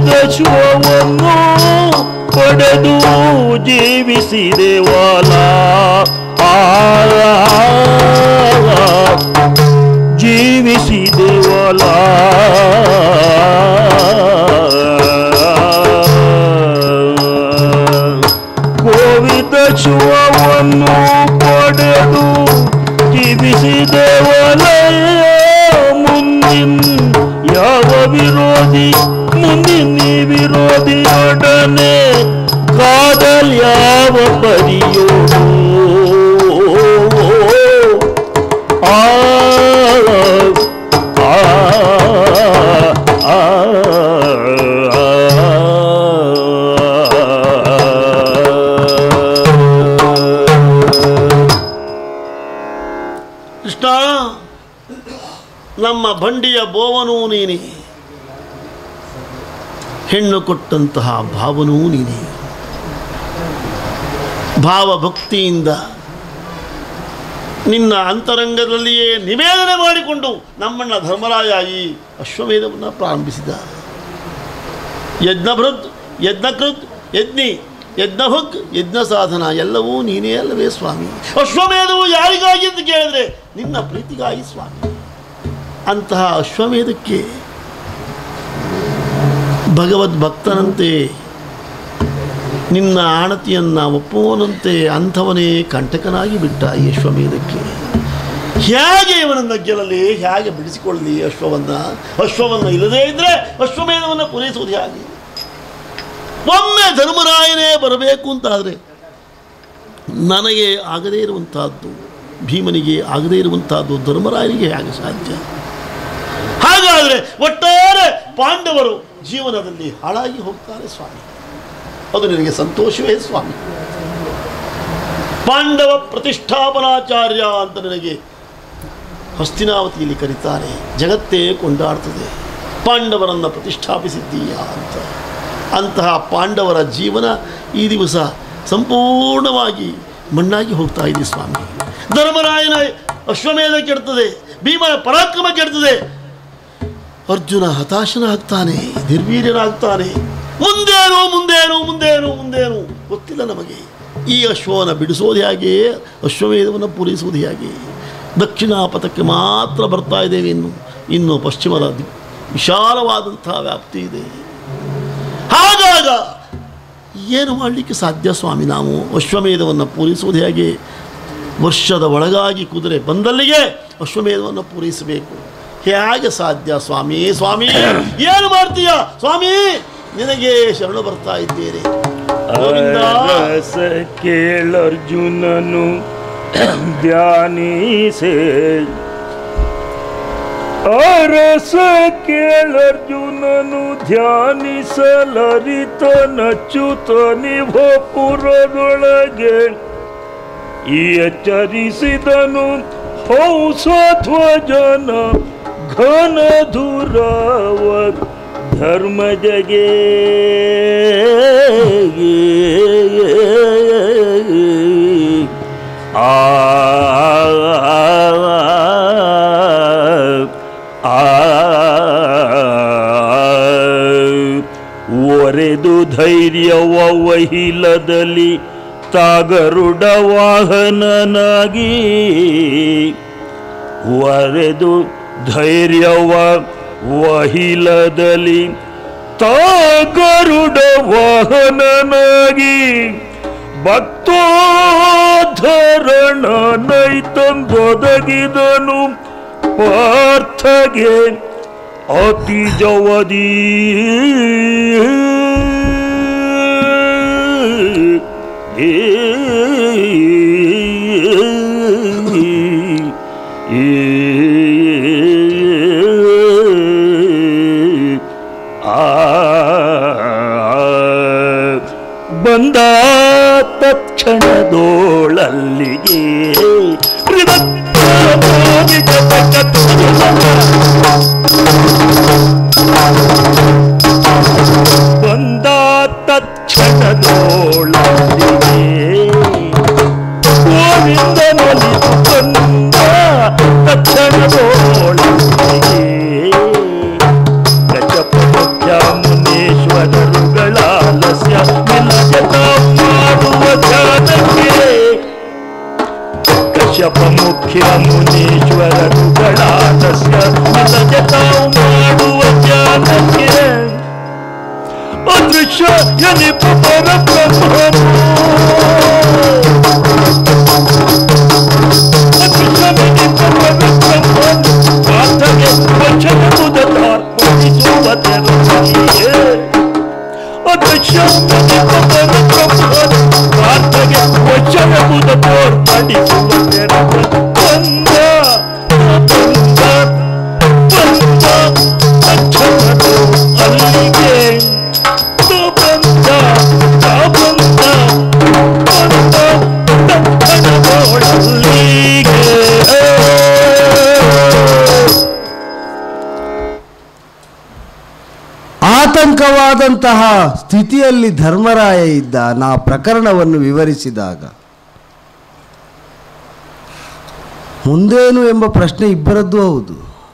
ಗೋವಿಂದ ಶಿವವನ್ನು ಪಡೆದು ಜೀವಿಸಿದೆವಲ ಆ ಜೀವಿಸಿದೆವಲ ಗೋವಿಂದ ಶಿವವನ್ನು ಪಡೆದು ಜೀವಿಸಿದೆವಲ ಮುಂದಿನ ಯಾವ ವಿರೋಧಿ ಮುಂದಿನ ವಿರೋಧಿಯೊಡನೆ ಕಾದಲ್ ಯಾವ ಪರಿಯೋಡು ಆ ಆ ಆ ಕೃಷ್ಣ ನಮ್ಮ ಬಂಡಿಯ ಬೋವನೂ ನೀನೆ ಹೆಣ್ಣು ಕೊಟ್ಟಂತಹ ಭಾವನೂ ನೀನೆ ಭಾವಭಕ್ತಿಯಿಂದ ನಿನ್ನ ಅಂತರಂಗದಲ್ಲಿಯೇ ನಿವೇದನೆ ಮಾಡಿಕೊಂಡು ನಮ್ಮಣ್ಣ ಧರ್ಮರಾಯ ಈ ಅಶ್ವಮೇಧವನ್ನು ಪ್ರಾರಂಭಿಸಿದ ಯಜ್ಞಭೃತ್ ಯಜ್ಞಕೃತ್ ಯಜ್ಞಿ ಯಜ್ಞಭುಕ್ ಯಜ್ಞ ಸಾಧನ ಎಲ್ಲವೂ ನೀನೇ ಅಲ್ಲವೇ ಸ್ವಾಮಿ ಅಶ್ವಮೇಧವು ಯಾರಿಗಾಗಿ ಅಂತ ಕೇಳಿದ್ರೆ ನಿನ್ನ ಪ್ರೀತಿಗಾಗಿ ಸ್ವಾಮಿ ಅಂತಹ ಅಶ್ವಮೇಧಕ್ಕೆ ಭಗವದ್ ಭಕ್ತನಂತೆ ನಿನ್ನ ಆಣತಿಯನ್ನು ಒಪ್ಪುವನಂತೆ ಅಂಥವನೇ ಕಂಟಕನಾಗಿ ಬಿಟ್ಟ ಈ ಅಶ್ವಮೇಧಕ್ಕೆ ಹೇಗೆ ಇವನನ್ನು ಗೆಲ್ಲಲಿ ಹೇಗೆ ಬಿಡಿಸಿಕೊಳ್ಳಲಿ ಅಶ್ವವನ್ನು ಅಶ್ವವನ್ನು ಇಲ್ಲದೇ ಇದ್ದರೆ ಅಶ್ವಮೇಧವನ್ನು ಪೂರೈಸುವುದು ಹೇಗೆ ಒಮ್ಮೆ ಧರ್ಮರಾಯನೇ ಬರಬೇಕು ಅಂತಾದರೆ ನನಗೆ ಆಗದೇ ಇರುವಂತಹದ್ದು ಭೀಮನಿಗೆ ಆಗದೇ ಇರುವಂತಹದ್ದು ಧರ್ಮರಾಯನಿಗೆ ಹೇಗೆ ಸಾಧ್ಯ ಹಾಗಾದರೆ ಒಟ್ಟಾರೆ ಪಾಂಡವರು ಜೀವನದಲ್ಲಿ ಹಾಳಾಗಿ ಹೋಗ್ತಾರೆ ಸ್ವಾಮಿ ಅದು ನಿನಗೆ ಸಂತೋಷವೇ ಸ್ವಾಮಿ ಪಾಂಡವ ಪ್ರತಿಷ್ಠಾಪನಾಚಾರ್ಯ ಅಂತ ನನಗೆ ಹಸ್ತಿನಾವತಿಯಲ್ಲಿ ಕರೀತಾರೆ ಜಗತ್ತೇ ಕೊಂಡಾಡ್ತದೆ ಪಾಂಡವರನ್ನು ಪ್ರತಿಷ್ಠಾಪಿಸಿದ್ದೀಯ ಅಂತ ಅಂತಹ ಪಾಂಡವರ ಜೀವನ ಈ ದಿವಸ ಸಂಪೂರ್ಣವಾಗಿ ಮಣ್ಣಾಗಿ ಹೋಗ್ತಾ ಇದೆ ಸ್ವಾಮಿ ಧರ್ಮರಾಯನ ಅಶ್ವಮೇಧ ಕೆಡ್ತದೆ ಭೀಮನ ಪರಾಕ್ರಮ ಕೆಡ್ತದೆ ಅರ್ಜುನ ಹತಾಶನಾಗ್ತಾನೆ ನಿರ್ವೀರ್ಯನಾಗ್ತಾನೆ ಮುಂದೇನು ಮುಂದೇನು ಮುಂದೇನು ಮುಂದೇನು ಗೊತ್ತಿಲ್ಲ ನಮಗೆ ಈ ಅಶ್ವವನ್ನು ಬಿಡಿಸೋದು ಹೇಗೆ ಅಶ್ವಮೇಧವನ್ನು ಪೂರೈಸುವುದು ಹೇಗೆ ದಕ್ಷಿಣ ಪಥಕ್ಕೆ ಮಾತ್ರ ಬರ್ತಾ ಇದ್ದೇವೆ ಇನ್ನು ಇನ್ನು ಪಶ್ಚಿಮದ ದಿ- ವಿಶಾಲವಾದಂತಹ ವ್ಯಾಪ್ತಿ ಇದೆ ಹಾಗಾಗ ಏನು ಮಾಡಲಿಕ್ಕೆ ಸಾಧ್ಯ ಸ್ವಾಮಿ ನಾವು ಅಶ್ವಮೇಧವನ್ನು ಪೂರೈಸುವುದು ಹೇಗೆ ವರ್ಷದ ಒಳಗಾಗಿ ಕುದುರೆ ಬಂದಲ್ಲಿಗೆ ಅಶ್ವಮೇಧವನ್ನು ಪೂರೈಸಬೇಕು ಹೇಗೆ ಸಾಧ್ಯ ಸ್ವಾಮಿ ಸ್ವಾಮಿ ಏನು ಮಾಡ್ತೀಯ ಸ್ವಾಮಿ ನಿನಗೆ ಶರಣು ಬರ್ತಾ ಇದ್ದೇನೆ ಗೋವಿಂದ. ರಸ ಕೇಳರ್ಜುನನು ಧ್ಯಾನಿಸೆ ಅರಸ ಕೇಳರ್ಜುನನು ಧ್ಯಾನಿಸಲರಿತ ನಚ್ಚುತ ನಿಭಪುರದೊಳಗೆ ಈ ಎಚ್ಚರಿಸಿದನು ಹೌಸಧ್ವಜನ ಘನ ಧುರವ ಧರ್ಮಜಗೆ ಆ ಒರೆದು ಧೈರ್ಯವ ವಹಿಲದಲ್ಲಿ ತಾಗರುಡ ವಾಹನನಾಗಿ ಒರೆದು ಧೈರ್ಯವ ವಹಿಲದಲ್ಲಿ ತಾಗರುಡ ವಾಹನನಾಗಿ ಭಕ್ತೋದ್ಧರಣ ನೈತಂದೊದಗಿದನು ಪಾರ್ಥಗೆ ಅತಿ ಜವದಿ ಬಂದ ತಕ್ಷಣದೋಳಲ್ಲಿಗೆ ಬಂದ ತಕ್ಷಣದೋಳಲ್ಲಿಗೆ ಗೋವಿಂದನೊಲಿದು ಬಂದ ತಕ್ಷಣದೋಳಲ್ಲಿಗೆ ಗಜಪುರ ಮುನೇಶ್ವರ ಅಖಿಲ ಮುನೀಶ್ವರರುಗಳಾದಸ್ಯ ನಿಜ ತಾವು ಮಾಡುವ ಜ್ಞಾನಕ್ಕೆ ಅದೃಶ್ಯ ಎನಿಪ ಪರಬ್ರಹ್ಮನು ಅದೃಶ್ಯವೆನಿಪ ಪರಬ್ರಹ್ಮನು ಪಾರ್ಥಗೆ ವಚನಬುಧ ತಾರ್ಪಣಿಸುವ ತೆರಳಿಯೇ ಅದೃಶ್ಯವೆನಿಪ ಪರಬ್ರಹ್ಮನು ಪಾರ್ಥಗೆ ವಚನಬುಧ ತೋರ್ಪಡಿಸುವ ತೆರಳು ಬಂದ ಬಂದ ಬಂದ ಅಕ್ಷರದು ಅಲ್ಲಿಗೆ ಬಂದ ಬಂದ ಬಂದ ದಕ್ಕನದೊಳಲ್ಲಿಗೆ ಆತಂಕವಾದಂತಹ ಸ್ಥಿತಿಯಲ್ಲಿ ಧರ್ಮರಾಯ ಇದ್ದ ನಾ ಪ್ರಕರಣವನ್ನು ವಿವರಿಸಿದಾಗ ಮುಂದೇನು ಎಂಬ ಪ್ರಶ್ನೆ ಇಬ್ಬರದ್ದು ಹೌದು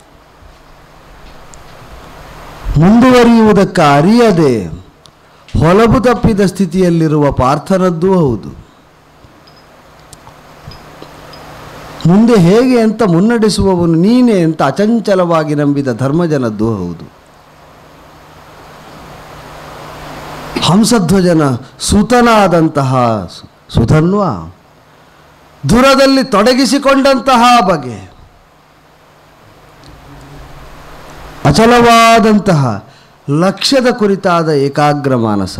ಮುಂದುವರಿಯುವುದಕ್ಕೆ ಅರಿಯದೆ ಹೊಲಬು ತಪ್ಪಿದ ಸ್ಥಿತಿಯಲ್ಲಿರುವ ಪಾರ್ಥನದ್ದೂ ಹೌದು ಮುಂದೆ ಹೇಗೆ ಅಂತ ಮುನ್ನಡೆಸುವವನು ನೀನೇ ಅಂತ ಅಚಂಚಲವಾಗಿ ನಂಬಿದ ಧರ್ಮಜನದ್ದೂ ಹೌದು ಹಂಸಧ್ವಜನ ಸುತನಾದಂತಹ ಸು- ಸುಧನ್ವ ದುರದಲ್ಲಿ ತೊಡಗಿಸಿಕೊಂಡಂತಹ ಬಗೆ ಅಚಲವಾದಂತಹ ಲಕ್ಷ್ಯದ ಕುರಿತಾದ ಏಕಾಗ್ರ ಮಾನಸ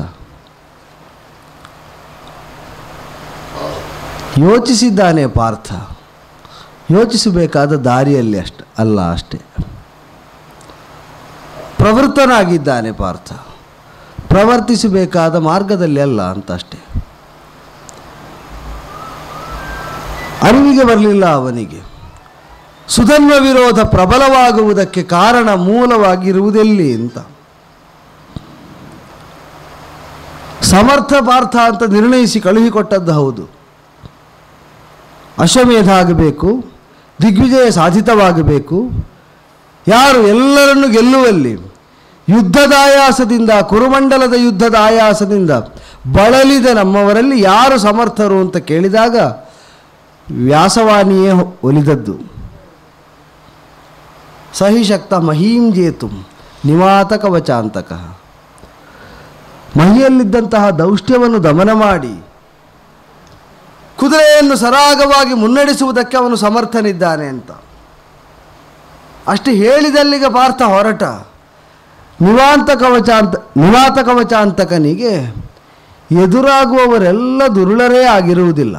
ಯೋಚಿಸಿದ್ದಾನೆ ಪಾರ್ಥ ಯೋಚಿಸಬೇಕಾದ ದಾರಿಯಲ್ಲಿ ಅಷ್ಟ ಅಲ್ಲ ಅಷ್ಟೇ ಪ್ರವೃತ್ತನಾಗಿದ್ದಾನೆ ಪಾರ್ಥ ಪ್ರವರ್ತಿಸಬೇಕಾದ ಮಾರ್ಗದಲ್ಲಿ ಅಲ್ಲ ಅಂತ ಅಷ್ಟೇ ಅರಿವಿಗೆ ಬರಲಿಲ್ಲ ಅವನಿಗೆ ಸುಧನ್ವ ವಿರೋಧ ಪ್ರಬಲವಾಗುವುದಕ್ಕೆ ಕಾರಣ ಮೂಲವಾಗಿರುವುದೆಲ್ಲಿ ಅಂತ ಸಮರ್ಥ ಪಾರ್ಥ ಅಂತ ನಿರ್ಣಯಿಸಿ ಕಳುಹಿಕೊಟ್ಟದ್ದು ಹೌದು ಅಶ್ವಮೇಧ ಆಗಬೇಕು ದಿಗ್ವಿಜಯ ಸಾಧಿತವಾಗಬೇಕು ಯಾರು ಎಲ್ಲರನ್ನು ಗೆಲ್ಲುವಲ್ಲಿ ಯುದ್ಧದ ಆಯಾಸದಿಂದ ಕುರುಮಂಡಲದ ಯುದ್ಧದ ಆಯಾಸದಿಂದ ಬಳಲಿದ ನಮ್ಮವರಲ್ಲಿ ಯಾರು ಸಮರ್ಥರು ಅಂತ ಕೇಳಿದಾಗ ವ್ಯಾಸವಾಣಿಯೇ ಒಲಿದದ್ದು ಸಹಿ ಶಕ್ತ ಮಹೀಂ ಜೇತು ನಿವಾತಕ ವಚಾಂತಕ ಮಹಿಯಲ್ಲಿದ್ದಂತಹ ದೌಷ್ಟ್ಯವನ್ನು ದಮನ ಮಾಡಿ ಕುದುರೆಯನ್ನು ಸರಾಗವಾಗಿ ಮುನ್ನಡೆಸುವುದಕ್ಕೆ ಅವನು ಸಮರ್ಥನಿದ್ದಾನೆ ಅಂತ ಅಷ್ಟು ಹೇಳಿದಲ್ಲಿಗೆ ಪಾರ್ಥ ಹೊರಟ ನಿವಾಂತ ಕವಚಾಂತ ನಿವಾತ ಕವಚಾಂತಕನಿಗೆ ಎದುರಾಗುವವರೆಲ್ಲ ದುರುಳರೇ ಆಗಿರುವುದಿಲ್ಲ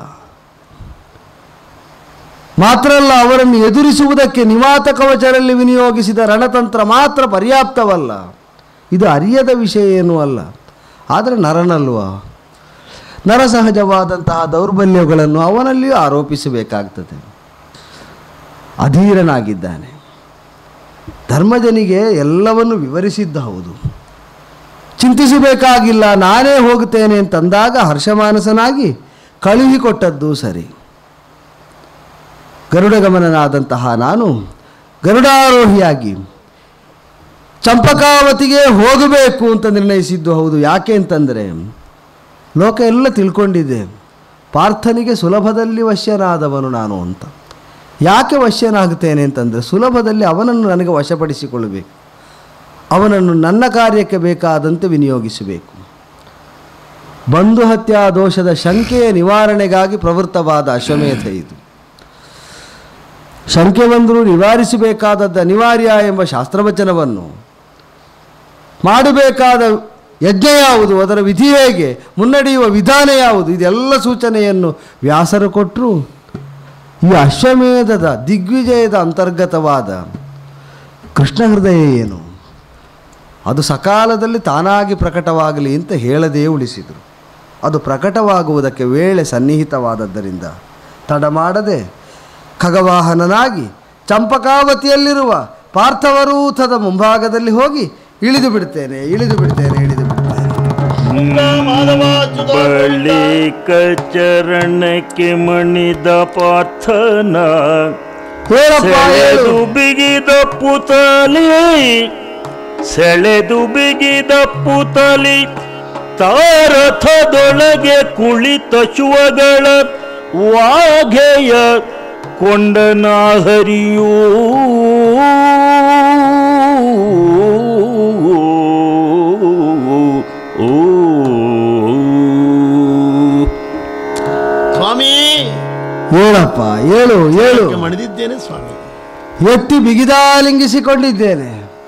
ಮಾತ್ರ ಅಲ್ಲ ಅವರನ್ನು ಎದುರಿಸುವುದಕ್ಕೆ ನಿವಾತ ಕವಚರಲ್ಲಿ ವಿನಿಯೋಗಿಸಿದ ರಣತಂತ್ರ ಮಾತ್ರ ಪರ್ಯಾಪ್ತವಲ್ಲ ಇದು ಅರಿಯದ ವಿಷಯ ಏನೂ ಅಲ್ಲ ಆದರೆ ನರನಲ್ವಾ ನರಸಹಜವಾದಂತಹ ದೌರ್ಬಲ್ಯಗಳನ್ನು ಅವನಲ್ಲಿಯೂ ಆರೋಪಿಸಬೇಕಾಗ್ತದೆ ಅಧೀರನಾಗಿದ್ದಾನೆ ಧರ್ಮಜನಿಗೆ ಎಲ್ಲವನ್ನು ವಿವರಿಸಿದ್ದ ಹೌದು ಚಿಂತಿಸಬೇಕಾಗಿಲ್ಲ ನಾನೇ ಹೋಗುತ್ತೇನೆ ಅಂತಂದಾಗ ಹರ್ಷಮಾನಸನಾಗಿ ಕಳುಹಿಕೊಟ್ಟದ್ದು ಸರಿ ಗರುಡಗಮನನಾದಂತಹ ನಾನು ಗರುಡಾರೋಹಿಯಾಗಿ ಚಂಪಕಾವತಿಗೆ ಹೋಗಬೇಕು ಅಂತ ನಿರ್ಣಯಿಸಿದ್ದು ಹೌದು ಯಾಕೆ ಅಂತಂದರೆ ಲೋಕ ಎಲ್ಲ ತಿಳ್ಕೊಂಡಿದೆ ಪಾರ್ಥನಿಗೆ ಸುಲಭದಲ್ಲಿ ವಶ್ಯನಾದವನು ನಾನು ಅಂತ ಯಾಕೆ ವಶ್ಯನಾಗುತ್ತೇನೆ ಅಂತಂದರೆ ಸುಲಭದಲ್ಲಿ ಅವನನ್ನು ನನಗೆ ವಶಪಡಿಸಿಕೊಳ್ಳಬೇಕು ಅವನನ್ನು ನನ್ನ ಕಾರ್ಯಕ್ಕೆ ಬೇಕಾದಂತೆ ವಿನಿಯೋಗಿಸಬೇಕು ಬಂಧು ಹತ್ಯಾ ದೋಷದ ಶಂಕೆಯ ನಿವಾರಣೆಗಾಗಿ ಪ್ರವೃತ್ತವಾದ ಅಶ್ವಮೇಧ ಇದು ಶಂಕೆ ಬಂದರೂ ನಿವಾರಿಸಬೇಕಾದದ್ದು ಅನಿವಾರ್ಯ ಎಂಬ ಶಾಸ್ತ್ರವಚನವನ್ನು ಮಾಡಬೇಕಾದ ಯಜ್ಞ ಯಾವುದು ಅದರ ವಿಧಿ ಹೇಗೆ ಮುನ್ನಡೆಯುವ ವಿಧಾನ ಯಾವುದು ಇದೆಲ್ಲ ಸೂಚನೆಯನ್ನು ವ್ಯಾಸರು ಕೊಟ್ಟರು ಈ ಅಶ್ವಮೇಧದ ದಿಗ್ವಿಜಯದ ಅಂತರ್ಗತವಾದ ಕೃಷ್ಣ ಹೃದಯ ಏನು ಅದು ಸಕಾಲದಲ್ಲಿ ತಾನಾಗಿ ಪ್ರಕಟವಾಗಲಿ ಅಂತ ಹೇಳದೇ ಉಳಿಸಿದರು ಅದು ಪ್ರಕಟವಾಗುವುದಕ್ಕೆ ವೇಳೆ ಸನ್ನಿಹಿತವಾದದ್ದರಿಂದ ತಡ ಮಾಡದೆ ಖಗವಾಹನನಾಗಿ ಚಂಪಕಾವತಿಯಲ್ಲಿರುವ ಪಾರ್ಥವರೂಥದ ಮುಂಭಾಗದಲ್ಲಿ ಹೋಗಿ ಇಳಿದು ಬಿಡ್ತೇನೆ ಇಳಿದು ಬಿಡ್ತೇನೆ ಇಳಿದು ಬಿಡ್ತೇನೆ ಮಾಧವಾಚ್ಯುತ ಬಳಿಕ ಚರಣಕ್ಕೆ ಮಣಿದ ಪಾರ್ಥನ ಹೇಳಪ್ಪ ಹೇಳು ಸೆಳೆದು ಬಿಗಿದ ಪುತಲಿ ಸೆಳೆದು ಬಿಗಿದ ಪುತಲಿ ತಾರಥದೊಳಗೆ ಕುಳಿತ ಶುವಗಳ ವಾಘೆಯ ಕೊಂಡನ ಹರಿಯೂ ಸ್ವಾಮಿ ಹೇಳಪ್ಪ ಹೇಳು ಹೇಳು ಮಣಿದಿದ್ದೇನೆ ಸ್ವಾಮಿ ಎತ್ತಿ ಬಿಗಿದಾಲಿಂಗಿಸಿಕೊಂಡಿದ್ದೇನೆ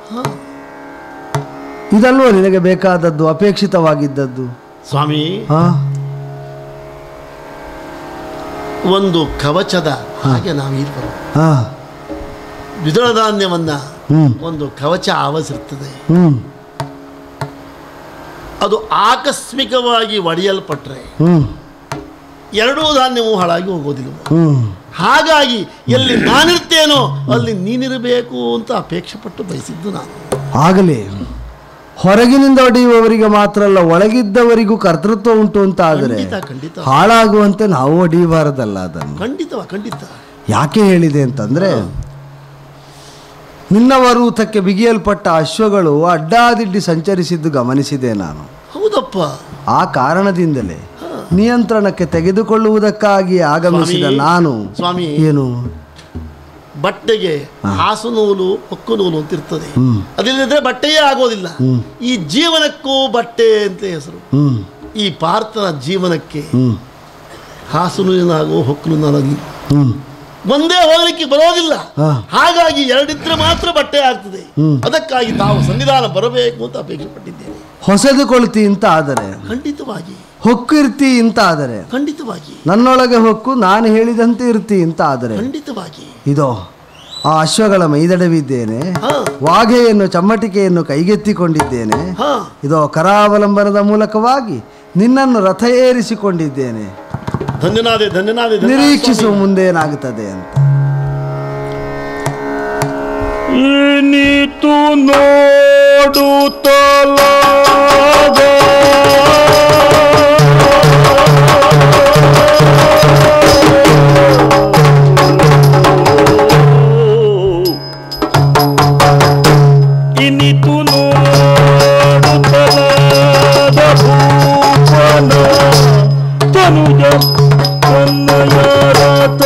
ಇದಲ್ವೋ ನಿನಗೆ ಬೇಕಾದದ್ದು ಅಪೇಕ್ಷಿತವಾಗಿದ್ದದ್ದು ಸ್ವಾಮಿ ಹಾ ಒಂದು ಕವಚದ ಹಾಗೆ ನಾವು ಇರ್ಬೋದು ಹಾ ದ್ವಿದಳ ಧಾನ್ಯವನ್ನ ಹ್ಮ್ ಒಂದು ಕವಚ ಆವರಿಸಿರ್ತದೆ ಹ್ಮ್ ಅದು ಆಕಸ್ಮಿಕವಾಗಿ ಒಡೆಯಲ್ಪಟ್ರೆ ಹ್ಮ್ ಎರಡೂ ಧಾನ್ಯವು ಹಾಳಾಗಿ ಹೋಗೋದಿಲ್ಲ ಹ್ಮ್ ಹಾಗಾಗಿ ಎಲ್ಲಿ ನಾನಿರ್ತೇನೋ ಅಲ್ಲಿ ನೀನಿರಬೇಕು ಅಂತ ಅಪೇಕ್ಷೆ ಪಟ್ಟು ಬಯಸಿದ್ದು ನಾನು ಆಗಲಿ ಹೊರಗಿನಿಂದ ಹೊಡೆಯುವವರಿಗೆ ಮಾತ್ರ ಅಲ್ಲ ಒಳಗಿದ್ದವರಿಗೂ ಕರ್ತೃತ್ವ ಉಂಟು ಅಂತ ಆದರೆ ಖಂಡಿತ ಖಂಡಿತ ಹಾಳಾಗುವಂತೆ ನಾವು ಹೊಡೆಯಬಾರದಲ್ಲ ಅದನ್ನು ಖಂಡಿತವ ಖಂಡಿತ ಯಾಕೆ ಹೇಳಿದೆ ಅಂತಂದ್ರೆ ನಿನ್ನ ವರೂತಕ್ಕೆ ಬಿಗಿಯಲ್ಪಟ್ಟ ಅಶ್ವಗಳು ಅಡ್ಡಾದಿಡ್ಡಿ ಸಂಚರಿಸಿದ್ದು ಗಮನಿಸಿದೆ ನಾನು ಹೌದಪ್ಪ ಆ ಕಾರಣದಿಂದಲೇ ನಿಯಂತ್ರಣಕ್ಕೆ ತೆಗೆದುಕೊಳ್ಳುವುದಕ್ಕಾಗಿ ಆಗಮಿಸಿದ ಸ್ವಾಮಿ, ನಾನು ಸ್ವಾಮಿ. ಏನು ಬಟ್ಟೆಗೆ ಹಾಸು ನೂಲು ಹೊಕ್ಕು ನೂಲು ಅಂತ ಇರ್ತದೆ ಹ್ಮ್. ಅದಿಲ್ಲದ್ರೆ ಬಟ್ಟೆಯೇ ಆಗೋದಿಲ್ಲ ಹ್ಮ್. ಈ ಜೀವನಕ್ಕೂ ಬಟ್ಟೆ ಅಂತ ಹೆಸರು ಹ್ಮ್ ಈ ಪಾರ್ಥನ ಜೀವನಕ್ಕೆ ಹ್ಮ್ ಹಾಸು ನೂಲಿನಾಗೋ ಹೊಕ್ಕು ನೂಲಾಗಲಿ ಹ್ಮ್ ಒಂದೇ ಹೋಗಲಿಕ್ಕೆ ಬರೋದಿಲ್ಲ ಹಾ. ಹಾಗಾಗಿ ಎರಡಿದ್ರೆ ಮಾತ್ರ ಬಟ್ಟೆ ಆಗ್ತದೆ ಹ್ಮ್. ಅದಕ್ಕಾಗಿ ತಾವು ಸಂವಿಧಾನ ಬರಬೇಕು ಅಂತ ಅಪೇಕ್ಷೆ ಪಟ್ಟಿದ್ದೇನೆ ಹೊಸದುಕೊಳ್ತಿ ಅಂತ ಆದರೆ ಖಂಡಿತವಾಗಿ ಹೊಕ್ಕು ಇರ್ತಿ ಅಂತ ಆದರೆ ಖಂಡಿತವಾಗಿ ನನ್ನೊಳಗೆ ಹೊಕ್ಕು ನಾನು ಹೇಳಿದಂತೆ ಇರ್ತಿ ಅಂತ ಆದರೆ ಖಂಡಿತವಾಗಿ ಇದೋ ಆ ಅಶ್ವಗಳ ಮೈದಡವಿದ್ದೇನೆ ಹಾ ವಾಘೆಯನ್ನು ಚಮ್ಮಟಿಕೆಯನ್ನು ಕೈಗೆತ್ತಿಕೊಂಡಿದ್ದೇನೆ ಹಾ ಇದೋ ಕರಾವಲಂಬನದ ಮೂಲಕವಾಗಿ ನಿನ್ನನ್ನು ರಥ ಏರಿಸಿಕೊಂಡಿದ್ದೇನೆ ಧನ್ಯನಾದೆ ಧನ್ಯನಾದೆ ಧನ್ಯನಾದೆ ನಿರೀಕ್ಷಿಸುವ ಮುಂದೇನಾಗುತ್ತದೆ ಅಂತ ಇನಿತು ನೋಡುತ್ತಲಾಗ ಇನಿತು ನೋಡುತ್ತಲಾಗ ಭೂಪನ ತನುಜ ತನ್ನಯ ರಥ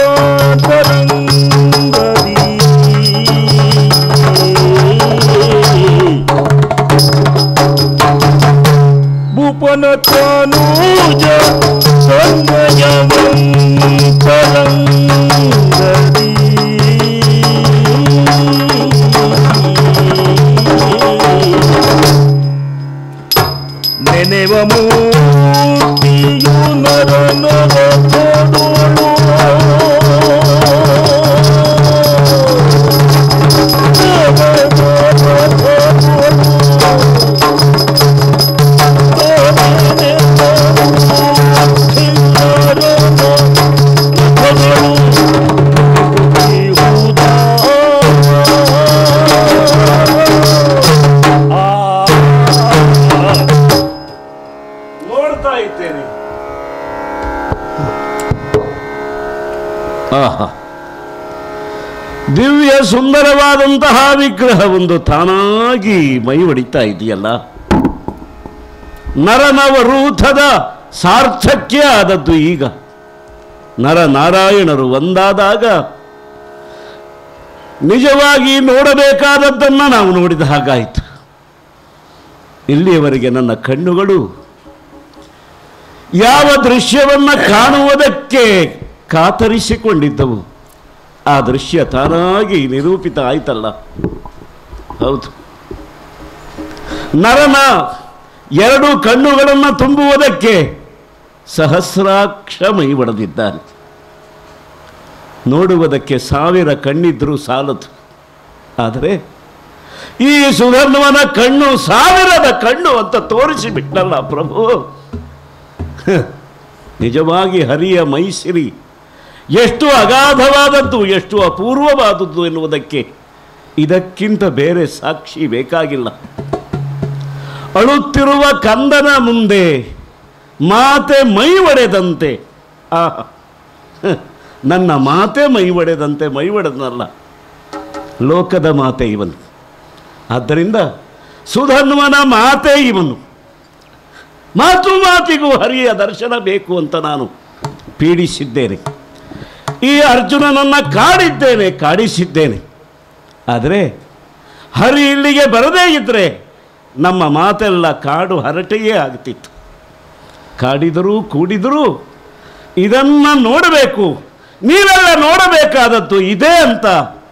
ಭೂಪನ ತನೂಜ ತನ್ಮಯವಂತರಂಗದಿ ನೆನೆವ ಮೂರ್ತಿಯು ನರ ನರ ಕೊಡೋಳು ನೋಡ್ತಾ ಇದ್ದೇನೆ ಆಹಾ ದಿವ್ಯ ಸುಂದರವಾದಂತಹ ವಿಗ್ರಹ ಒಂದು ತಾನಾಗಿ ಮೈ ಹೊಡಿತಾ ಇದೆಯಲ್ಲ ನರನವರೂಥದ ಸಾರ್ಥಕ್ಯ ಆದದ್ದು ಈಗ ನರನಾರಾಯಣರು ಒಂದಾದಾಗ ನಿಜವಾಗಿ ನೋಡಬೇಕಾದದ್ದನ್ನು ನಾವು ನೋಡಿದ ಹಾಗಾಯಿತು ಇಲ್ಲಿಯವರೆಗೆ ನನ್ನ ಕಣ್ಣುಗಳು ಯಾವ ದೃಶ್ಯವನ್ನು ಕಾಣುವುದಕ್ಕೆ ಕಾತರಿಸಿಕೊಂಡಿದ್ದವು ಆ ದೃಶ್ಯ ತಾನಾಗಿ ನಿರೂಪಿತ ಆಯ್ತಲ್ಲ ಹೌದು ನರನ ಎರಡು ಕಣ್ಣುಗಳನ್ನು ತುಂಬುವುದಕ್ಕೆ ಸಹಸ್ರಾಕ್ಷ ಮೈ ಒಡೆದಿದ್ದಾನೆ ನೋಡುವುದಕ್ಕೆ ಸಾವಿರ ಕಣ್ಣಿದ್ರೂ ಸಾಲದು ಆದರೆ ಈ ಸುಧರ್ಮನ ಕಣ್ಣು ಸಾವಿರದ ಕಣ್ಣು ಅಂತ ತೋರಿಸಿಬಿಟ್ಟಲ್ಲ ಪ್ರಭು ಹ, ನಿಜವಾಗಿ ಹರಿಯ ಮೈಸಿರಿ ಎಷ್ಟು ಅಗಾಧವಾದದ್ದು ಎಷ್ಟು ಅಪೂರ್ವವಾದದ್ದು ಎನ್ನುವುದಕ್ಕೆ ಇದಕ್ಕಿಂತ ಬೇರೆ ಸಾಕ್ಷಿ ಬೇಕಾಗಿಲ್ಲ ಅಳುತ್ತಿರುವ ಕಂದನ ಮುಂದೆ ಮಾತೆ ಮೈ ಒಡೆದಂತೆ ಆಹಾ ಹ, ನನ್ನ ಮಾತೆ ಮೈ ಒಡೆದಂತೆ ಮೈ ಒಡೆದನಲ್ಲ ಲೋಕದ ಮಾತೆ ಇವನು ಆದ್ದರಿಂದ ಸುಧನ್ವನ ಮಾತೆ ಇವನು ಮಾತು ಮಾತಿಗೂ ಹರಿಯ ದರ್ಶನ ಬೇಕು ಅಂತ ನಾನು ಪೀಡಿಸಿದ್ದೇನೆ ಈ ಅರ್ಜುನನನ್ನ ಕಾಡಿದ್ದೇನೆ ಕಾಡಿಸಿದ್ದೇನೆ ಆದರೆ ಹರಿ ಇಲ್ಲಿಗೆ ಬರದೇ ಇದ್ದರೆ ನಮ್ಮ ಮಾತೆಲ್ಲ ಕಾಡು ಹರಟೆಯೇ ಆಗ್ತಿತ್ತು ಕಾಡಿದರೂ ಕೂಡಿದರೂ ಇದನ್ನು ನೋಡಬೇಕು ನೀವೆಲ್ಲ ನೋಡಬೇಕಾದದ್ದು ಇದೇ ಅಂತ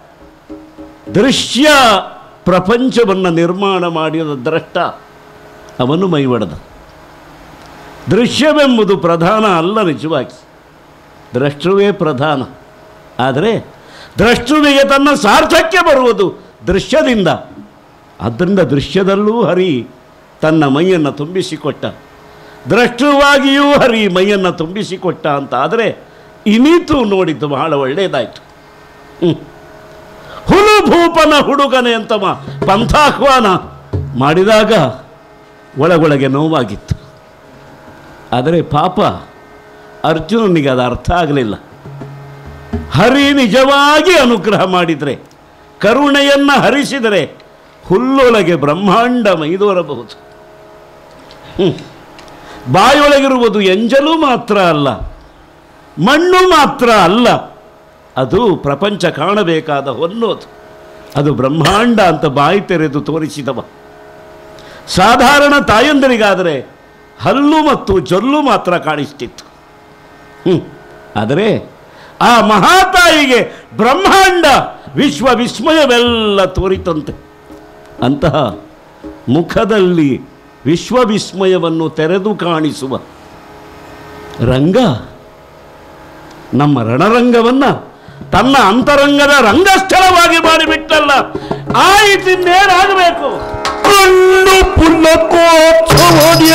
ದೃಶ್ಯ ಪ್ರಪಂಚವನ್ನು ನಿರ್ಮಾಣ ಮಾಡಿದ ದ್ರಷ್ಟ ಅವನು ಮೈವಡದ ದೃಶ್ಯವೆಂಬುದು ಪ್ರಧಾನ ಅಲ್ಲ ನಿಜವಾಗಿ ದ್ರಷ್ಟುವೇ ಪ್ರಧಾನ ಆದರೆ ದ್ರಷ್ಟುವಿಗೆ ತನ್ನ ಸಾರ್ಥಕ್ಯ ಬರುವುದು ದೃಶ್ಯದಿಂದ ಆದ್ದರಿಂದ ದೃಶ್ಯದಲ್ಲೂ ಹರಿ ತನ್ನ ಮೈಯನ್ನು ತುಂಬಿಸಿಕೊಟ್ಟ ದ್ರಷ್ಟುವಾಗಿಯೂ ಹರಿ ಮೈಯನ್ನು ತುಂಬಿಸಿಕೊಟ್ಟ ಅಂತ ಆದರೆ ಇನಿತು ನೋಡಿದ್ದು ಬಹಳ ಒಳ್ಳೆಯದಾಯಿತು ಹ್ಞೂ ಹುಲು ಭೂಪನ ಹುಡುಗನೆ ಅಂತ ಮ- ಪಂಥಾಹ್ವಾನ ಮಾಡಿದಾಗ ಒಳಗೊಳಗೆ ನೋವಾಗಿತ್ತು ಆದರೆ ಪಾಪ ಅರ್ಜುನನಿಗೆ ಅದು ಅರ್ಥ ಆಗಲಿಲ್ಲ ಹರಿ ನಿಜವಾಗಿ ಅನುಗ್ರಹ ಮಾಡಿದರೆ ಕರುಣೆಯನ್ನು ಹರಿಸಿದರೆ ಹುಲ್ಲೊಳಗೆ ಬ್ರಹ್ಮಾಂಡ ಮೈದೋರಬಹುದು ಹ್ಮ್. ಬಾಯೊಳಗಿರುವುದು ಎಂಜಲು ಮಾತ್ರ ಅಲ್ಲ ಮಣ್ಣು ಮಾತ್ರ ಅಲ್ಲ ಅದು ಪ್ರಪಂಚ ಕಾಣಬೇಕಾದ ಹೊನ್ನೋದು ಅದು ಬ್ರಹ್ಮಾಂಡ ಅಂತ ಬಾಯಿ ತೆರೆದು ತೋರಿಸಿದವ ಸಾಧಾರಣ ತಾಯಂದರಿಗಾದರೆ ಹಲ್ಲು ಮತ್ತು ಜೊಲ್ಲು ಮಾತ್ರ ಕಾಣಿಸ್ತಿತ್ತು ಹ್ಮ್. ಆದರೆ ಆ ಮಹಾತಾಯಿಗೆ ಬ್ರಹ್ಮಾಂಡ ವಿಶ್ವ ವಿಸ್ಮಯವೆಲ್ಲ ತೋರಿತಂತೆ ಅಂತಹ ಮುಖದಲ್ಲಿ ವಿಶ್ವ ವಿಸ್ಮಯವನ್ನು ತೆರೆದು ಕಾಣಿಸುವ ರಂಗ ನಮ್ಮ ರಣರಂಗವನ್ನು ತನ್ನ ಅಂತರಂಗದ ರಂಗಸ್ಥಳವಾಗಿ ಮಾಡಿಬಿಟ್ಟಲ್ಲ ಆಯಿತಿನ್ನೇನಾಗಬೇಕು ಕಣ್ಣು ಪುಲ್ಲಕೋತ್ಸವಡ್ಯ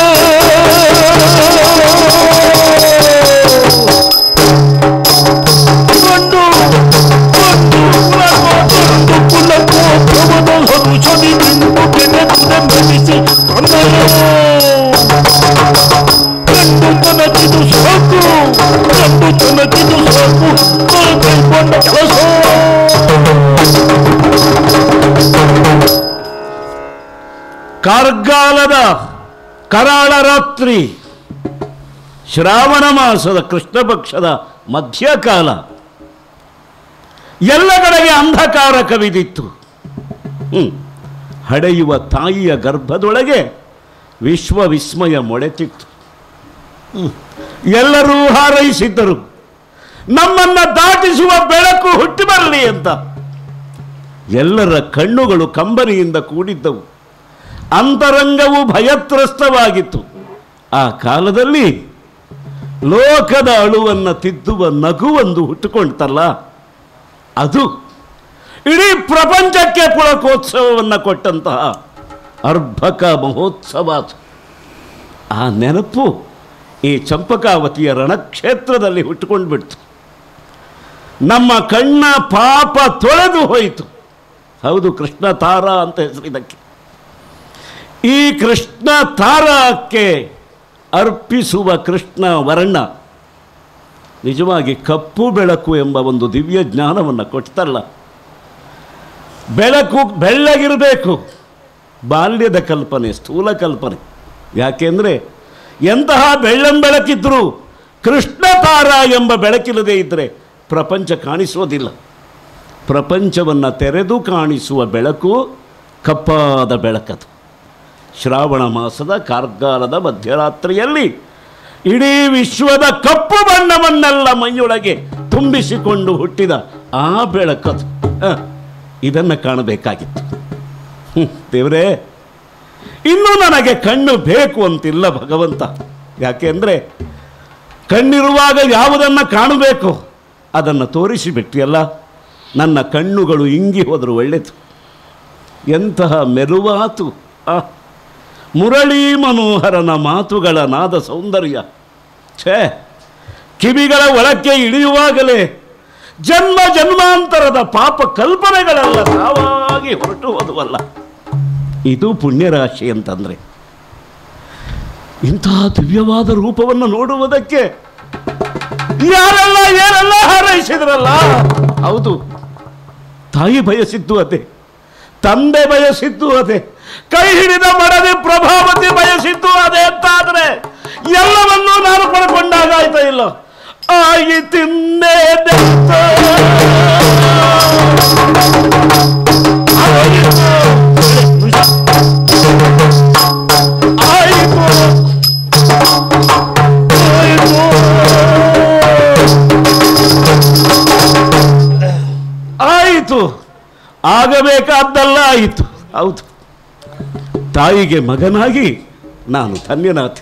ಕಣ್ಣು ಕಣ್ಣು ಪುಲ್ಲಕೋತ್ಸವದ ಪುಲ್ಲಕೋತ್ಸವದ ಹರುಷದಿ ನಿಂತು ಕೆನೆದುದ ಮೆಲಿಸಿ ಕಣ್ಣರು ಕಣ್ಣು ತನಗಿದು ಸಾಕು ಕಣ್ಣು ತನಗಿದು ಸಾಕು ಕೈಕೊಂಡ ಕೆಲಸ ಕಾರ್ಗಾಲದ ಕರಾಳ ರಾತ್ರಿ ಶ್ರಾವಣ ಮಾಸದ ಕೃಷ್ಣ ಪಕ್ಷದ ಮಧ್ಯಕಾಲ ಎಲ್ಲ ಕಡೆಗೆ ಅಂಧಕಾರ ಕವಿದಿತ್ತು ಹ್ಮ್. ಹಡೆಯುವ ತಾಯಿಯ ಗರ್ಭದೊಳಗೆ ವಿಶ್ವ ವಿಸ್ಮಯ ಮೊಳೆತಿತ್ತು ಹ್ಮ್. ಎಲ್ಲರೂ ಹಾರೈಸಿದ್ದರು ನಮ್ಮನ್ನ ದಾಟಿಸುವ ಬೆಳಕು ಹುಟ್ಟಿ ಬರಲಿ ಅಂತ ಎಲ್ಲರ ಕಣ್ಣುಗಳು ಕಂಬನಿಯಿಂದ ಕೂಡಿದ್ದವು ಅಂತರಂಗವು ಭಯತ್ರಸ್ತವಾಗಿತ್ತು ಆ ಕಾಲದಲ್ಲಿ ಲೋಕದ ಅಳುವನ್ನು ತಿದ್ದುವ ನಗುವೊಂದು ಹುಟ್ಟುಕೊಳ್ತಲ್ಲ ಅದು ಇಡೀ ಪ್ರಪಂಚಕ್ಕೆ ಪುಳಕೋತ್ಸವವನ್ನು ಕೊಟ್ಟಂತಹ ಅರ್ಭಕ ಮಹೋತ್ಸವ ಅದು. ಆ ನೆನಪು ಈ ಚಂಪಕಾವತಿಯ ರಣಕ್ಷೇತ್ರದಲ್ಲಿ ಹುಟ್ಟುಕೊಂಡು ಬಿಡ್ತು ನಮ್ಮ ಕಣ್ಣ ಪಾಪ ತೊಳೆದು ಹೋಯಿತು ಹೌದು ಕೃಷ್ಣ ತಾರ ಅಂತ ಹೆಸರು ಇದಕ್ಕೆ ಈ ಕೃಷ್ಣ ತಾರಕ್ಕೆ ಅರ್ಪಿಸುವ ಕೃಷ್ಣ ವರ್ಣ ನಿಜವಾಗಿ ಕಪ್ಪು ಬೆಳಕು ಎಂಬ ಒಂದು ದಿವ್ಯ ಜ್ಞಾನವನ್ನು ಕೊಡ್ತಲ್ಲ ಬೆಳಕು ಬೆಳ್ಳಗಿರಬೇಕು ಬಾಲ್ಯದ ಕಲ್ಪನೆ ಸ್ಥೂಲ ಕಲ್ಪನೆ ಯಾಕೆಂದರೆ ಎಂತಹ ಬೆಳ್ಳಂ ಬೆಳಕಿದ್ರೂ ಕೃಷ್ಣ ತಾರ ಎಂಬ ಬೆಳಕಿಲ್ಲದೆ ಇದ್ದರೆ ಪ್ರಪಂಚ ಕಾಣಿಸೋದಿಲ್ಲ ಪ್ರಪಂಚವನ್ನು ತೆರೆದು ಕಾಣಿಸುವ ಬೆಳಕು ಕಪ್ಪಾದ ಬೆಳಕದು ಶ್ರಾವಣ ಮಾಸದ ಕಾರ್ಗಾಲದ ಮಧ್ಯರಾತ್ರಿಯಲ್ಲಿ ಇಡೀ ವಿಶ್ವದ ಕಪ್ಪು ಬಣ್ಣವನ್ನೆಲ್ಲ ಮೈಯೊಳಗೆ ತುಂಬಿಸಿಕೊಂಡು ಹುಟ್ಟಿದ ಆ ಬೆಳಕದು ಇದನ್ನು ಕಾಣಬೇಕಾಗಿತ್ತು ಹ್ಮ್, ದೇವರೇ ಇನ್ನೂ ನನಗೆ ಕಣ್ಣು ಬೇಕು ಅಂತಿಲ್ಲ ಭಗವಂತ ಯಾಕೆಂದರೆ ಕಣ್ಣಿರುವಾಗ ಯಾವುದನ್ನು ಕಾಣಬೇಕು ಅದನ್ನು ತೋರಿಸಿಬಿಟ್ಟಿಯಲ್ಲ ನನ್ನ ಕಣ್ಣುಗಳು ಇಂಗಿ ಹೋದರೂ ಒಳ್ಳೆಯದು ಎಂತಹ ಮೆರುವಾತು ಆ ಮುರಳೀ ಮನೋಹರನ ಮಾತುಗಳ ನಾದ ಸೌಂದರ್ಯ ಛೇ ಕಿವಿಗಳ ಒಳಕ್ಕೆ ಇಳಿಯುವಾಗಲೇ ಜನ್ಮ ಜನ್ಮಾಂತರದ ಪಾಪ ಕಲ್ಪನೆಗಳೆಲ್ಲ ತಾವಾಗಿ ಹೊರಟು ಹೋದವಲ್ಲ ಇದು ಪುಣ್ಯರಾಶಿ ಅಂತಂದರೆ ಇಂತಹ ದಿವ್ಯವಾದ ರೂಪವನ್ನು ನೋಡುವುದಕ್ಕೆ ಯಾರೆಲ್ಲ ಏನೆಲ್ಲ ಹಾರೈಸಿದ್ರಲ್ಲ ಹೌದು ತಾಯಿ ಬಯಸಿದ್ದು ಅದೇ ತಂದೆ ಬಯಸಿದ್ದು ಅದೇ ಕೈ ಹಿಡಿದ ಮಡದಿ ಪ್ರಭಾವತಿ ಬಯಸಿದ್ದು ಅದೇ ಅಂತಾದ್ರೆ ಎಲ್ಲವನ್ನೂ ನಾನು ಪಡ್ಕೊಂಡಾಗ ಆಯ್ತಾ ಇಲ್ಲ ಆಗಿ ತಿಂದೆ ಆಯಿತು ಆಗಬೇಕಾದ್ದಲ್ಲ ಆಯಿತು ಹೌದು ತಾಯಿಗೆ ಮಗನಾಗಿ ನಾನು ಧನ್ಯನಾಥೆ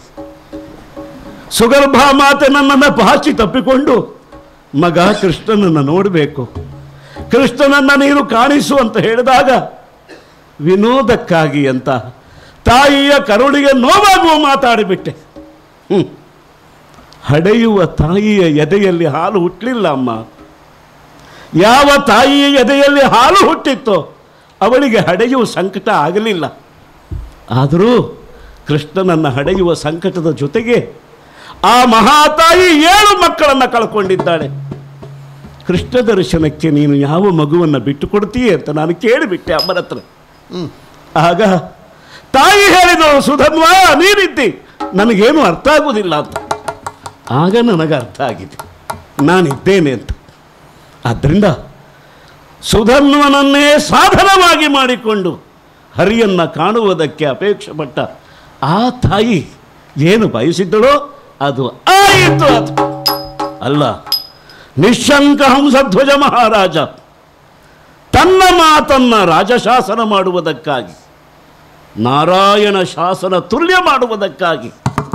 ಸುಗರ್ಭ ಮಾತೆ ನನ್ನನ್ನು ಪಾಚಿ ತಪ್ಪಿಕೊಂಡು ಮಗ ಕೃಷ್ಣನನ್ನು ನೋಡಬೇಕು ಕೃಷ್ಣನನ್ನ ನೀನು ಕಾಣಿಸು ಅಂತ ಹೇಳಿದಾಗ ವಿನೋದಕ್ಕಾಗಿ ಅಂತ ತಾಯಿಯ ಕರುಳಿಗೆ ನೋವಾಗುವ ಮಾತಾಡಿಬಿಟ್ಟೆ ಹ್ಮ್. ಹಡೆಯುವ ತಾಯಿಯ ಎದೆಯಲ್ಲಿ ಹಾಲು ಹುಟ್ಟಲಿಲ್ಲ ಅಮ್ಮ ಯಾವ ತಾಯಿಯ ಎದೆಯಲ್ಲಿ ಹಾಲು ಹುಟ್ಟಿತ್ತೋ ಅವಳಿಗೆ ಹಡೆಯುವ ಸಂಕಟ ಆಗಲಿಲ್ಲ ಆದರೂ ಕೃಷ್ಣನನ್ನು ಹಡೆಯುವ ಸಂಕಟದ ಜೊತೆಗೆ ಆ ಮಹಾತಾಯಿ ಏಳು ಮಕ್ಕಳನ್ನು ಕಳ್ಕೊಂಡಿದ್ದಾಳೆ ಕೃಷ್ಣ ದರ್ಶನಕ್ಕೆ ನೀನು ಯಾವ ಮಗುವನ್ನು ಬಿಟ್ಟು ಕೊಡ್ತೀಯ ಅಂತ ನಾನು ಕೇಳಿಬಿಟ್ಟೆ ಅಮ್ಮನ ಹತ್ರ ಆಗ ತಾಯಿ ಹೇಳಿದಳು ಸುಧನ್ವ ನೀನಿದ್ದಿ ನನಗೇನು ಅರ್ಥ ಆಗುವುದಿಲ್ಲ ಅಂತ ಆಗ ನನಗೆ ಅರ್ಥ ಆಗಿದೆ ನಾನಿದ್ದೇನೆ ಅಂತ ಆದ್ದರಿಂದ ಸುಧನ್ವನನ್ನೇ ಸಾಧನವಾಗಿ ಮಾಡಿಕೊಂಡು ಹರಿಯನ್ನ ಕಾಣುವುದಕ್ಕೆ ಅಪೇಕ್ಷೆ ಪಟ್ಟ ಆ ತಾಯಿ ಏನು ಬಯಸಿದ್ದಳೋ ಅದು ಆಯಿತು ಅದು ಅಲ್ಲ ನಿಶಂಕ ಹಂಸಧ್ವಜ ಮಹಾರಾಜ ತನ್ನ ಮಾತನ್ನ ರಾಜಶಾಸನ ಮಾಡುವುದಕ್ಕಾಗಿ ನಾರಾಯಣ ಶಾಸನ ತುಲ್ಯ ಮಾಡುವುದಕ್ಕಾಗಿ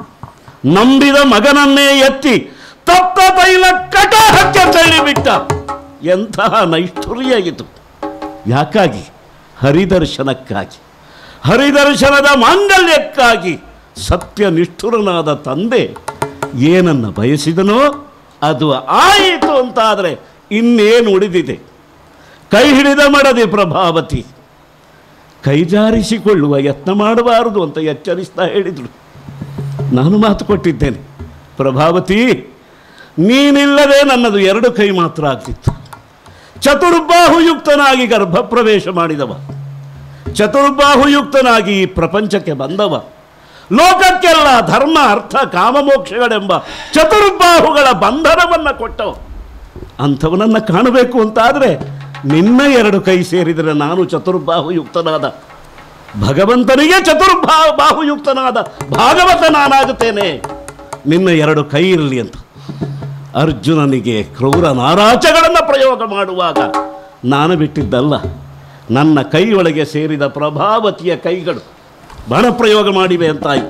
ನಂಬಿದ ಮಗನನ್ನೇ ಎತ್ತಿ ತಪ್ಪ ತೈಲ ಕಟಾಹಕ್ಕೆ ತಳ್ಳಿಬಿಟ್ಟ ಎಂತಹ ನೈಷ್ಠುರ್ಯ ಇದು ಯಾಕಾಗಿ ಹರಿದರ್ಶನಕ್ಕಾಗಿ ಹರಿದರ್ಶನದ ಮಾಂಗಲ್ಯಕ್ಕಾಗಿ ಸತ್ಯ ನಿಷ್ಠುರನಾದ ತಂದೆ ಏನನ್ನು ಬಯಸಿದನೋ ಅದು ಆಯಿತು ಅಂತಾದರೆ ಇನ್ನೇನು ಉಳಿದಿದೆ ಕೈ ಹಿಡಿದ ಮಡದಿ ಪ್ರಭಾವತಿ ಕೈಜಾರಿಸಿಕೊಳ್ಳುವ ಯತ್ನ ಮಾಡಬಾರದು ಅಂತ ಎಚ್ಚರಿಸ್ತಾ ಹೇಳಿದರು ನಾನು ಮಾತು ಕೊಟ್ಟಿದ್ದೇನೆ ಪ್ರಭಾವತಿ ನೀನಿಲ್ಲದೆ ನನ್ನದು ಎರಡು ಕೈ ಮಾತ್ರ ಆಗ್ತಿತ್ತು ಚತುರ್ಬಾಹುಯುಕ್ತನಾಗಿ ಗರ್ಭಪ್ರವೇಶ ಮಾಡಿದವ ಚತುರ್ಬಾಹುಯುಕ್ತನಾಗಿ ಈ ಪ್ರಪಂಚಕ್ಕೆ ಬಂದವ ಲೋಕಕ್ಕೆಲ್ಲ ಧರ್ಮ ಅರ್ಥ ಕಾಮಮೋಕ್ಷಗಳೆಂಬ ಚತುರ್ಬಾಹುಗಳ ಬಂಧನವನ್ನು ಕೊಟ್ಟವ ಅಂಥವನನ್ನು ಕಾಣಬೇಕು ಅಂತಾದರೆ ನಿನ್ನ ಎರಡು ಕೈ ಸೇರಿದರೆ ನಾನು ಚತುರ್ಬಾಹುಯುಕ್ತನಾದ ಭಗವಂತನಿಗೆ ಚತುರ್ಭಾ ಬಾಹುಯುಕ್ತನಾದ ಭಾಗವತ ನಾನಾಗುತ್ತೇನೆ ನಿನ್ನ ಎರಡು ಕೈ ಇರಲಿ ಅಂತ ಅರ್ಜುನನಿಗೆ ಕ್ರೂರ ನಾರಾಚಗಳನ್ನು ಪ್ರಯೋಗ ಮಾಡುವಾಗ ನಾನು ಬಿಟ್ಟಿದ್ದಲ್ಲ ನನ್ನ ಕೈಯೊಳಗೆ ಸೇರಿದ ಪ್ರಭಾವತಿಯ ಕೈಗಳು ಬಣ ಪ್ರಯೋಗ ಮಾಡಿವೆ ಅಂತಾಯಿತು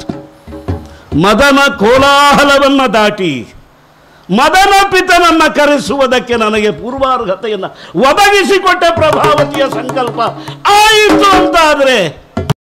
ಮದನ ಕೋಲಾಹಲವನ್ನು ದಾಟಿ ಮದನ ಪಿತನನ್ನ ಕರೆಸುವುದಕ್ಕೆ ನನಗೆ ಪೂರ್ವಾರ್ಹತೆಯನ್ನು ಒದಗಿಸಿಕೊಟ್ಟ ಪ್ರಭಾವತಿಯ ಸಂಕಲ್ಪ ಆಯಿತು ಅಂತಾದರೆ